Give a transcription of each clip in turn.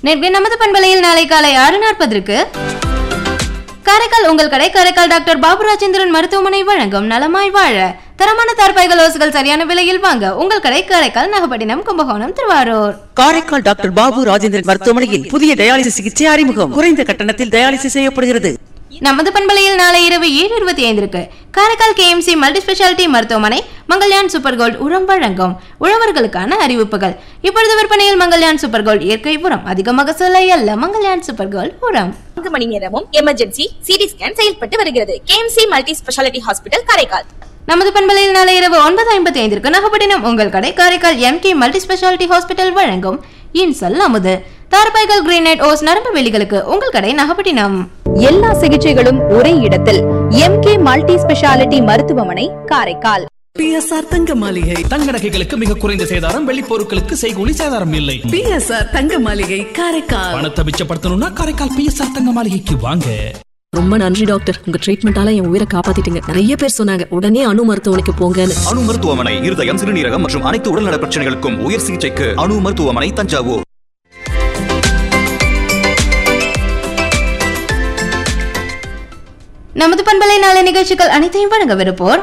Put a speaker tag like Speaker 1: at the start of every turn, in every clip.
Speaker 1: நேற்று நமது பண்பலையில் நாளை காலை ஆறு நாற்பதற்கு காரைக்கால் உங்கள் கடை காரைக்கால் டாக்டர் பாபு ராஜேந்திரன் மருத்துவமனை வழங்கும் நலமாய் வாழ தரமான தார்பாய்கள் ஓசுகள் சரியான விலையில் வாங்க உங்கள் கடை காரைக்கால் நாகப்பட்டினம் கும்பகோணம் திருவாரூர்
Speaker 2: காரைக்கால் டாக்டர் பாபு ராஜேந்திரன் மருத்துவமனையில் புதிய டயாலிசிஸ் சிகிச்சை அறிமுகம் குறைந்த கட்டணத்தில் டயாலிசிஸ் செய்யப்படுகிறது
Speaker 1: நமது பண்பலையில் நாளை இரவு ஏழு இருபத்தி ஐந்திற்கு காரைக்கால் கேஎம்சி மல்டி ஸ்பெஷாலிட்டி மருத்துவமனை மங்கள்யான் சூப்பர் கோல்ட் உரம் வழங்கும் உழவர்களுக்கான அறிவிப்புகள் இப்பொழுது விற்பனையில் மங்கள்யான் சூப்பர் கோல்ட் இயற்கை உரம் அதிகமாக சொல்ல அல்ல மங்கள்யான் சூப்பர் கோல்ட் உரம்
Speaker 3: நான்கு மணி நேரமும் எமர்ஜென்சி சிடி ஸ்கேன் செயல்பட்டு வருகிறது KMC multi speciality hospital Karaikal
Speaker 1: நமது பண்பலையில் நாளை இரவு ஒன்பது ஐம்பத்தி ஐந்திற்கு நாகப்பட்டினம் உங்கள் கடை Karaikal MD multi speciality hospital வழங்கும் இன்சல் அமுது தார்பாய்கள் கிரீனைட் ஓஸ் நரம்பு வெளிகளுக்கு உங்கள் கடை நாகப்பட்டினம்
Speaker 4: எல்லா சிகிச்சைகளும் ஒரே இடத்தில் எம்கே மல்டி ஸ்பெஷாலிட்டி மருத்துவமனை காரைக்கால்
Speaker 5: பிஎஸ்ஆர் தங்க மாளிகை
Speaker 6: தங்க நகைகளுக்கு மிக குறைந்த சேதாரம் வெள்ளி பொருட்களுக்கு செய்கூலி சேதாரம் இல்லை
Speaker 5: பிஎஸ்ஆர் தங்க மாளிகை காரைக்கால்
Speaker 6: பணத்தை மிச்சப்படுத்தணும்னா காரைக்கால் பிஎஸ்ஆர் தங்க மாளிகைக்கு வாங்க
Speaker 7: ரொம்ப நன்றி டாக்டர் உங்க ட்ரீட்மெண்டால என் உயிரை காப்பாத்திட்டீங்க நிறைய பேர் சொன்னாங்க உடனே அணு மருத்துவமனைக்கு போங்கன்னு
Speaker 8: அணு மருத்துவமனை இருதயம் சிறுநீரகம் மற்றும் அனைத்து உடல்நல பிரச்சனைகளுக்கும் உயர் சிகிச்சைக்கு அணு மருத்துவமனை தஞ்சாவூர்
Speaker 1: நமது பண்பலை நாளை நிகழ்ச்சிகள் அனைத்தையும் வழங்கவிருப்போர்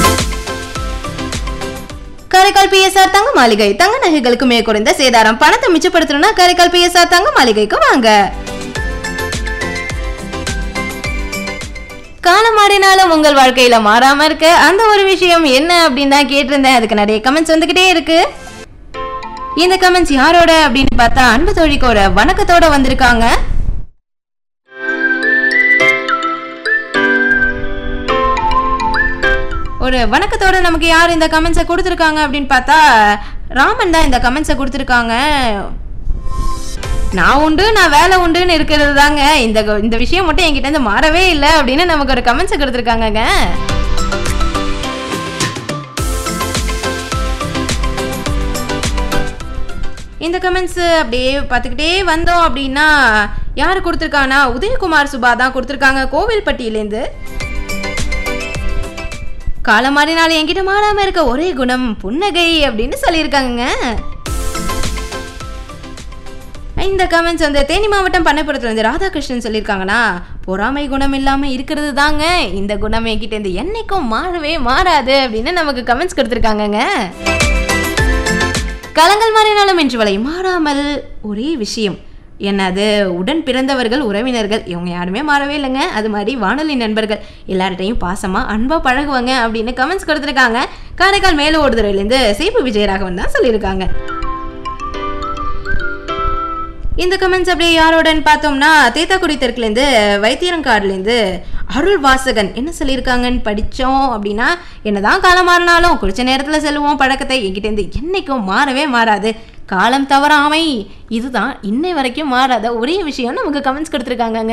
Speaker 1: காரைக்கால் பிஎஸ்ஆர் தங்க மாளிகை தங்க நகைகளுக்கு மிக குறைந்த சேதாரம் பணத்தை மிச்சப்படுத்தணும்னா காரைக்கால் பிஎஸ்ஆர் தங்க மாளிகைக்கு வாங்க காலம் மாறினாலும் உங்கள் வாழ்க்கையில மாறாம இருக்க அந்த ஒரு விஷயம் என்ன அப்படின்னு தான் கேட்டிருந்தேன் அதுக்கு நிறைய கமெண்ட்ஸ் வந்துகிட்டே இருக்கு இந்த கமெண்ட்ஸ் யாரோட அப்படின்னு பார்த்தா அன்பு தோழிக்கோட வணக்கத்தோட வந்திருக்காங்க ஒரு வணக்கத்தோட நமக்கு யார் இந்த கமெண்ட்ஸை கொடுத்துருக்காங்க அப்படின்னு பார்த்தா ராமன் தான் இந்த கமெண்ட்ஸை கொடுத்துருக்காங்க நான் உண்டு நான் வேலை உண்டுன்னு இருக்கிறது தாங்க இந்த இந்த விஷயம் மட்டும் என்கிட்ட இருந்து மாறவே இல்லை அப்படின்னு நமக்கு ஒரு கமெண்ட்ஸை கொடுத்துருக்காங்கங்க இந்த கமெண்ட்ஸ் அப்படியே பார்த்துக்கிட்டே வந்தோம் அப்படின்னா யார் கொடுத்துருக்காங்கன்னா உதயகுமார் சுபா தான் கொடுத்துருக்காங்க கோவில்பட்டியிலேருந்து காலம் மாறினாலும் என்கிட்ட மாறாம இருக்க ஒரே குணம் புன்னகை அப்படின்னு சொல்லியிருக்காங்க இந்த கமெண்ட்ஸ் வந்து தேனி மாவட்டம் பண்ணைப்புறத்துல இருந்து ராதாகிருஷ்ணன் சொல்லியிருக்காங்கன்னா பொறாமை குணம் இல்லாம இருக்கிறது தாங்க இந்த குணம் என்கிட்ட இருந்து என்னைக்கும் மாறவே மாறாது அப்படின்னு நமக்கு கமெண்ட்ஸ் கொடுத்துருக்காங்கங்க காலங்கள் மாறினாலும் என்று வலை மாறாமல் ஒரே விஷயம் என்னது உடன் பிறந்தவர்கள் உறவினர்கள் இவங்க யாருமே மாறவே இல்லைங்க அது மாதிரி வானொலி நண்பர்கள் எல்லார்ட்டையும் பாசமாக அன்பாக பழகுவாங்க அப்படின்னு கமெண்ட்ஸ் கொடுத்துருக்காங்க காரைக்கால் மேல ஓடுதுறையிலேருந்து சேப்பு விஜயராகவன் தான் சொல்லியிருக்காங்க இந்த கமெண்ட்ஸ் அப்படியே யாரோடன்னு பார்த்தோம்னா தேத்தாக்குடி தெற்குலேருந்து வைத்தியரங்காடுலேருந்து அருள் வாசகன் என்ன சொல்லியிருக்காங்கன்னு படித்தோம் அப்படின்னா என்னதான் காலம் மாறினாலும் குறிச்ச நேரத்தில் செல்லுவோம் பழக்கத்தை என்கிட்டேருந்து என்னைக்கும் மாறவே மாறாது காலம் தவறாமை இதுதான் இன்னை வரைக்கும் மாறாத ஒரே விஷயம் நமக்கு கமெண்ட்ஸ் கொடுத்துருக்காங்கங்க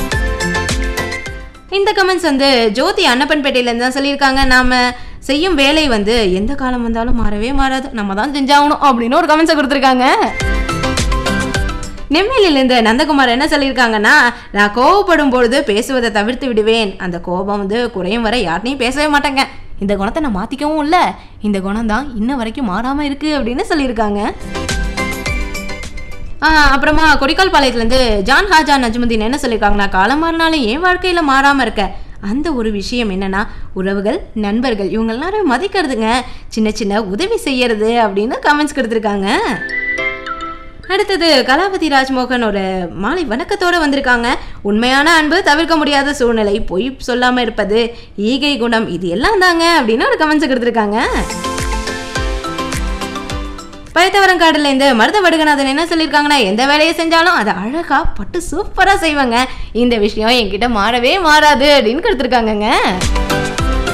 Speaker 1: இந்த கமெண்ட்ஸ் வந்து ஜோதி அன்னப்பன்பேட்டையிலேருந்து தான் சொல்லியிருக்காங்க நாம செய்யும் வேலை வந்து எந்த காலம் வந்தாலும் மாறவே மாறாது நம்ம தான் செஞ்சாகணும் அப்படின்னு ஒரு கமெண்ட்ஸை கொடுத்துருக்காங்க நெம்மேலியிலேருந்து நந்தகுமார் என்ன சொல்லியிருக்காங்கன்னா நான் கோவப்படும் பொழுது பேசுவதை தவிர்த்து விடுவேன் அந்த கோபம் வந்து குறையும் வரை யார்ட்டையும் பேசவே மாட்டேங்க இந்த குணத்தை நான் மாற்றிக்கவும் இல்லை இந்த குணம் தான் இன்ன வரைக்கும் மாறாமல் இருக்குது அப்படின்னு சொல்லியிருக்காங்க அப்புறமா கொடிக்கால் பாளையத்துலேருந்து ஜான் ஹாஜா நஜ்முதீன் என்ன சொல்லியிருக்காங்கன்னா காலம் மாறினாலும் என் வாழ்க்கையில் மாறாமல் இருக்க அந்த ஒரு விஷயம் என்னன்னா உறவுகள் நண்பர்கள் இவங்க எல்லாரும் மதிக்கிறதுங்க சின்ன சின்ன உதவி செய்யறது அப்படின்னு கமெண்ட்ஸ் கொடுத்துருக்காங்க அடுத்தது கலாபதி ராஜ்மோகன் ஒரு மாலை வணக்கத்தோட வந்திருக்காங்க உண்மையான அன்பு தவிர்க்க முடியாத சூழ்நிலை பொய் சொல்லாம இருப்பது ஈகை குணம் இது எல்லாம் தாங்க அப்படின்னு ஒரு கமெண்ட்ஸ் கொடுத்துருக்காங்க பயத்தவரங்காடுல இருந்து மருத வடுகநாதன் என்ன சொல்லியிருக்காங்கன்னா எந்த வேலையை செஞ்சாலும் அதை அழகா பட்டு சூப்பரா செய்வாங்க இந்த விஷயம் என்கிட்ட மாறவே மாறாது அப்படின்னு கொடுத்துருக்காங்கங்க